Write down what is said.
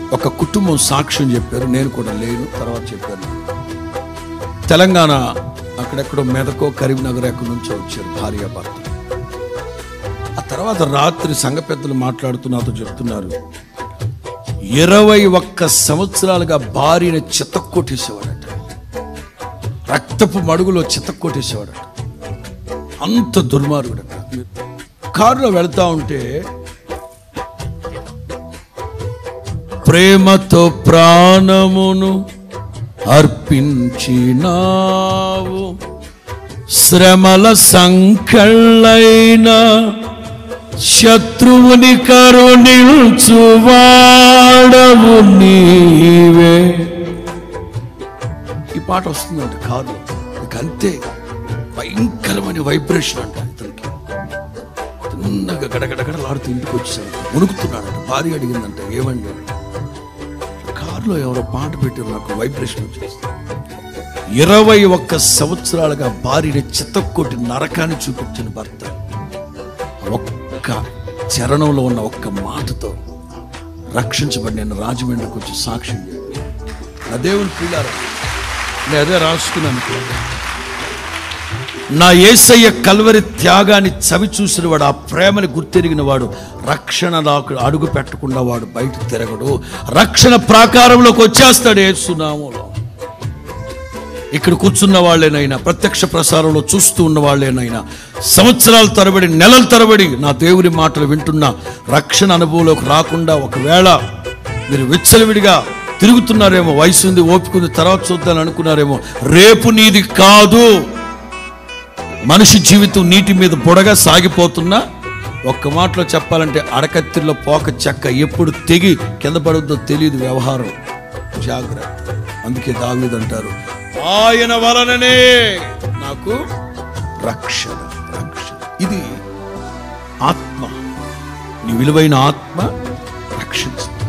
ఒక కుటుంబం సాక్ష్యం చెప్పారు నేను కూడా లేను తర్వాత చెప్పాను తెలంగాణ అక్కడెక్కడో మెదకో కరీంనగర్ ఎక్కడి నుంచో వచ్చారు భార్య భర్త ఆ తర్వాత రాత్రి సంఘ పెద్దలు మాట్లాడుతూ నాతో చెప్తున్నారు ఇరవై ఒక్క సంవత్సరాలుగా భార్యని చిత్తక్కొట్టేసేవాడట రక్తపు మడుగులో చిత్తక్కొట్టేసేవాడట అంత దుర్మార్గుడట కారులో వెళ్తా ఉంటే ప్రేమతో ప్రాణమును అర్పించినావు శ్రమల సంకళ్ళైన శత్రువుని కరుణించువాడవు నీవే ఈ పాట వస్తుందంట కారులో ఇక అంతే భయంకరమైన వైబ్రేషన్ అంట ఇతనికి చిన్నగా గడగడగడలాడుతూ ఇంటికి వచ్చేసాడు మునుకుతున్నాడంట భార్య అడిగిందంట ఏమండి కారులో ఎవరో పాట పెట్టారు నాకు వైబ్రేషన్ వచ్చేస్తుంది ఇరవై ఒక్క సంవత్సరాలుగా భార్యని చిత్తకొట్టి నరకాన్ని చూపించిన భర్త ఒక్క చరణంలో ఉన్న ఒక్క మాటతో రక్షించబడి నేను రాజమండ్రికి వచ్చి సాక్ష్యం చెప్పాను నా దేవుని పిల్లారా నేను అదే రాసుకున్నాను కూడా. నా ఏసయ్య కల్వరి త్యాగాన్ని చవి చూసిన వాడు ఆ ప్రేమని గుర్తెరిగిన వాడు రక్షణ నాకు అడుగు పెట్టకుండా వాడు బయట తిరగడు రక్షణ ప్రాకారంలోకి వచ్చేస్తాడు ఏసునామంలో ఇక్కడ కూర్చున్న వాళ్ళేనైనా ప్రత్యక్ష ప్రసారంలో చూస్తూ ఉన్న వాళ్ళేనైనా సంవత్సరాల తరబడి నెలల తరబడి నా దేవుని మాటలు వింటున్న రక్షణ అనుభవంలోకి రాకుండా ఒకవేళ మీరు విచ్చలవిడిగా తిరుగుతున్నారేమో వయసు ఉంది ఓపిక ఉంది తర్వాత చూద్దాం అనుకున్నారేమో రేపు నీది కాదు మనిషి జీవితం నీటి మీద బుడగా సాగిపోతున్నా ఒక్క మాటలో చెప్పాలంటే అడకత్తిలో పోక చెక్క ఎప్పుడు తెగి కింద పడుద్దో తెలియదు వ్యవహారం జాగ్రత్త అందుకే దావీదు అంటారు ఆయన వలననే నాకు రక్షణ రక్షణ ఇది ఆత్మ నీ విలువైన ఆత్మ రక్షిస్తుంది